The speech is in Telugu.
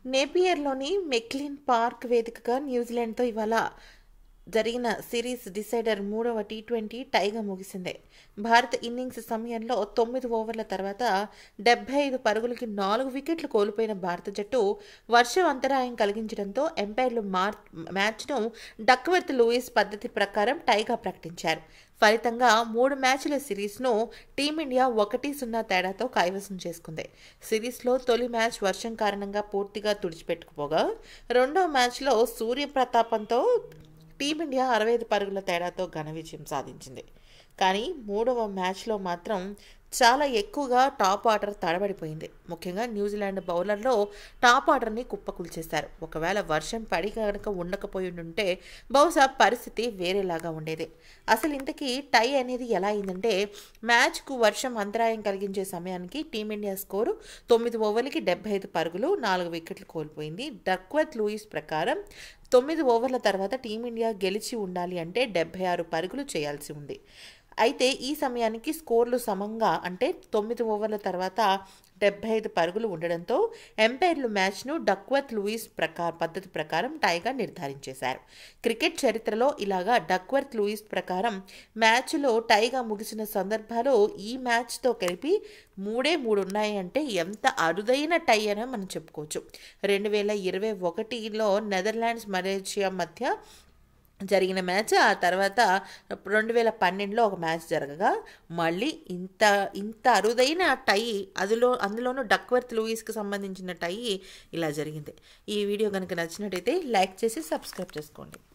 నేపియర్లోని మెక్లిన్ పార్క్ వేదికగా న్యూజిలాండ్తో ఇవాళ జరిగిన సిరీస్ డిసైడర్ మూడవ టీ ట్వంటీ టైగా ముగిసింది భారత్ ఇన్నింగ్స్ సమయంలో తొమ్మిది ఓవర్ల తర్వాత డెబ్బై ఐదు పరుగులకి నాలుగు వికెట్లు కోల్పోయిన భారత జట్టు వర్షం అంతరాయం కలిగించడంతో ఎంపైర్లు మార్ మ్యాచ్ను డక్వర్త్ లూయిస్ పద్ధతి ప్రకారం టైగా ప్రకటించారు ఫలితంగా మూడు మ్యాచ్ల సిరీస్ను టీమిండియా ఒకటి సున్నా తేడాతో కైవసం చేసుకుంది సిరీస్లో తొలి మ్యాచ్ వర్షం కారణంగా పూర్తిగా తుడిచిపెట్టుకుపోగా రెండో మ్యాచ్లో సూర్యప్రతాపంతో టీమిండియా అరవై ఐదు పరుగుల తేడాతో ఘన విజయం సాధించింది కానీ మూడవ మ్యాచ్లో మాత్రం చాలా ఎక్కువగా టాప్ ఆర్డర్ తడబడిపోయింది ముఖ్యంగా న్యూజిలాండ్ బౌలర్లో టాప్ ఆర్డర్ని కుప్పకూల్చేశారు ఒకవేళ వర్షం పడి కనుక ఉండకపోయి ఉంటే బహుశా పరిస్థితి వేరేలాగా ఉండేది అసలు ఇంతకీ టై అనేది ఎలా అయిందంటే మ్యాచ్కు వర్షం అంతరాయం కలిగించే సమయానికి టీమిండియా స్కోరు తొమ్మిది ఓవర్లకి డెబ్బై ఐదు పరుగులు నాలుగు వికెట్లు కోల్పోయింది డక్వర్త్ లూయిస్ ప్రకారం తొమ్మిది ఓవర్ల తర్వాత టీమిండియా గెలిచి ఉండాలి అంటే డెబ్బై ఆరు పరుగులు చేయాల్సి ఉంది అయితే ఈ సమయానికి స్కోర్లు సమంగా అంటే తొమ్మిది ఓవర్ల తర్వాత డెబ్బై ఐదు పరుగులు ఉండడంతో ఎంపైర్లు మ్యాచ్ను డక్వర్త్ లూయిస్ ప్రకార పద్ధతి ప్రకారం టైగా నిర్ధారించేశారు క్రికెట్ చరిత్రలో ఇలాగా డక్వర్త్ లూయిస్ ప్రకారం మ్యాచ్లో టైగా ముగిసిన సందర్భాలు ఈ మ్యాచ్తో కలిపి మూడే మూడు ఉన్నాయి అంటే ఎంత అరుదైన టై అని మనం చెప్పుకోవచ్చు రెండు వేల ఇరవై ఒకటిలో నెదర్లాండ్స్ మలేషియా మధ్య జరిగిన మ్యాచ్ ఆ తర్వాత రెండు వేల పన్నెండులో ఒక మ్యాచ్ జరగగా మళ్ళీ ఇంత ఇంత అరుదైన టై అందులో అందులోనూ డక్వర్త్ లూయిస్కి సంబంధించిన టై ఇలా జరిగింది ఈ వీడియో కనుక నచ్చినట్టయితే లైక్ చేసి సబ్స్క్రైబ్ చేసుకోండి